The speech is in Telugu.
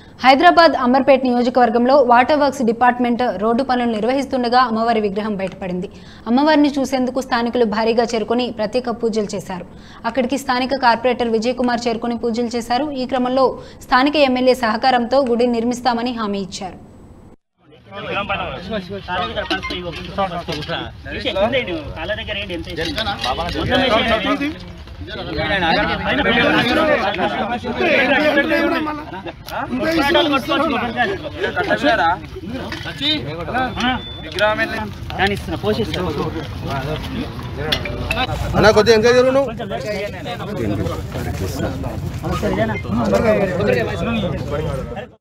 హైదరాబాద్ అంబర్పేట్ నియోజకవర్గంలో వాటర్ వర్క్స్ డిపార్ట్మెంట్ రోడ్డు పనులు నిర్వహిస్తుండగా అమ్మవారి విగ్రహం బయటపడింది అమ్మవారిని చూసేందుకు స్థానికులు భారీగా చేరుకుని ప్రత్యేక పూజలు చేశారు అక్కడికి స్థానిక కార్పొరేటర్ విజయ్ కుమార్ చేరుకుని పూజలు చేశారు ఈ క్రమంలో స్థానిక ఎమ్మెల్యే సహకారంతో గుడి నిర్మిస్తామని హామీ ఇచ్చారు కాళ్ళ దగ్గర ఏంటి ఎంత ఇస్తున్నా పోషిస్తాను అన్న కొద్దిగా ఇంకా జరుగు నువ్వు కొంచెం